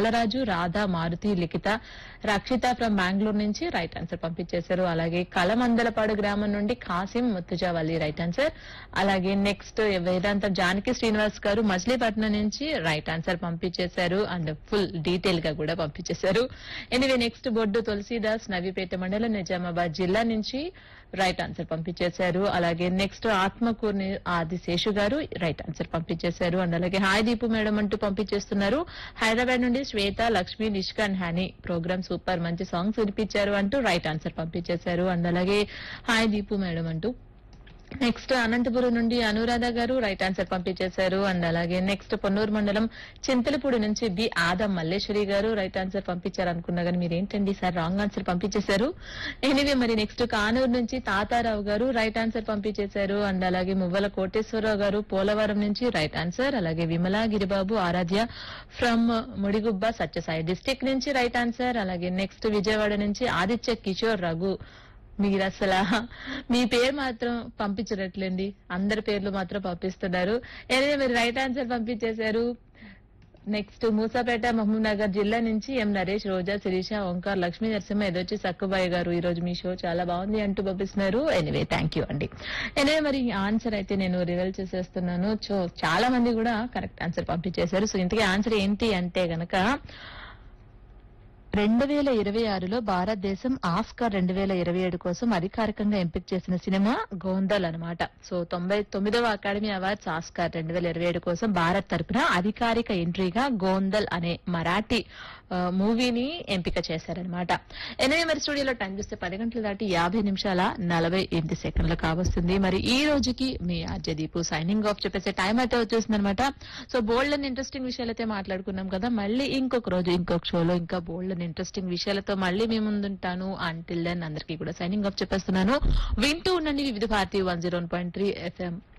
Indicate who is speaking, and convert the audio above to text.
Speaker 1: Balaraju Radha Maruthi Likhitha Rakshitha from Bengaluru నుంచి right answer పంపించేశారు అలాగే కలమందలపాడు గ్రామం నుండి కాసిం ముత్తుజావల్లి రైట్ ఆన్సర్ అలాగే నెక్స్ట్ వేదాంత జానకి శ్రీనివాస్ గారు మచిలీపట్నం నుంచి రైట్ ఆన్సర్ పంపించేశారు అండ్ ఫుల్ డీటెయిల్ గా కూడా పంపించేశారు ఎనివే నెక్స్ట్ బొడ్డు తులసీదాస్ నవీపేట మండలం నిజామాబాద్ జిల్లా నుంచి రైట్ ఆన్సర్ పంపించేశారు అలాగే నెక్స్ట్ ఆత్మకూర్ని ఆదిశేషు గారు రైట్ ఆన్సర్ పంపించేశారు అండ్ అలాగే హాయ్ దీపు మేడం అంటూ పంపించేస్తున్నారు హైదరాబాద్ నుండి Swetha Lakshmi Nishka and Honey programme super మంచి సాంగ్స్ వినిపించారు అంటూ రైట్ ఆన్సర్ పంపించేశారు అండ్ అలాగే హాయ్ దీపు మేడం అంటూ నెక్స్ట్ అనంతపురం నుండి అనురాధ గారు రైట్ ఆన్సర్ పంపించేశారు అండ్ అలాగే నెక్స్ట్ పొన్నూరు మండలం చింతలపూడి నుంచి బి ఆదం మల్లేశ్వరి గారు రైట్ ఆన్సర్ పంపించారు అనుకున్నా కానీ మీరు ఏంటండి సార్ రాంగ్ ఆన్సర్ పంపించేశారు ఎనివే మరి నెక్స్ట్ కానూరు నుంచి తాతారావు గారు రైట్ ఆన్సర్ పంపించేశారు అండ్ అలాగే మువ్వల కోటేశ్వరరావు గారు పోలవరం నుంచి రైట్ ఆన్సర్ అలాగే విమలా గిరిబాబు ఆరాధ్య ఫ్రమ్ ముడిగుబ్బ సత్యసాయి డిస్టిక్ నుంచి రైట్ ఆన్సర్ అలాగే నెక్స్ట్ విజయవాడ నుంచి ఆదిత్య కిషోర్ రఘు మీరు అసలు మీ పేరు మాత్రం పంపించరట్లేండి అందరి పేర్లు మాత్రం పంపిస్తున్నారు ఏదైనా మీరు రైట్ ఆన్సర్ పంపించేశారు నెక్స్ట్ మూసాపేట మహబూబ్ నగర్ జిల్లా నుంచి ఎం నరేష్ రోజా శిరీష ఓంకార్ లక్ష్మీ నరసింహ ఎదొచ్చి సక్కుబాయి గారు ఈ రోజు మీ షో చాలా బాగుంది అంటూ పంపిస్తున్నారు ఎనివే థ్యాంక్ యూ అండి ఎనివే మరి ఆన్సర్ అయితే నేను రివెల్ చేసేస్తున్నాను సో చాలా మంది కూడా కరెక్ట్ ఆన్సర్ పంపించేశారు సో ఇంతకీ ఆన్సర్ ఏంటి అంటే గనక రెండు వేల ఇరవై ఆరులో భారతదేశం ఆస్కార్ రెండు వేల ఇరవై ఏడు కోసం అధికారికంగా ఎంపిక చేసిన సినిమా గోందల్ అన్నమాట సో తొంభై తొమ్మిదవ అకాడమీ అవార్డ్స్ ఆస్కార్ రెండు వేల ఇరవై ఏడు కోసం భారత్ తరపున అధికారిక ఎంట్రీగా గోందల్ అనే మరాఠీ ఆ, మూవీని ఎంపిక చేశారనమాట ఎనిమిది మరి స్టూడియోలో టైం చూస్తే పది గంటలు దాటి యాభై నిమిషాల నలభై ఎనిమిది సెకండ్లు కావస్తుంది మరి ఈ రోజుకి మీ ఆర్జే దీపు సైనింగ్ ఆఫ్ చెప్పేసే టైం అయితే వచ్చేసింది అనమాట సో బోల్డ్ అండ్ ఇంట్రెస్టింగ్ విషయాలు అయితే మాట్లాడుకున్నాం కదా మళ్ళీ ఇంకొక రోజు ఇంకొక షోలో ఇంకా బోల్డ్ అండ్ ఇంట్రెస్టింగ్ విషయాలతో మళ్ళీ మీ ముందుంటాను అంటిల్ దెన్ అందరికీ కూడా సైనింగ్ ఆఫ్ చెప్పేస్తున్నాను వింటూ ఉండండి Vividh Bharati one zero point three FM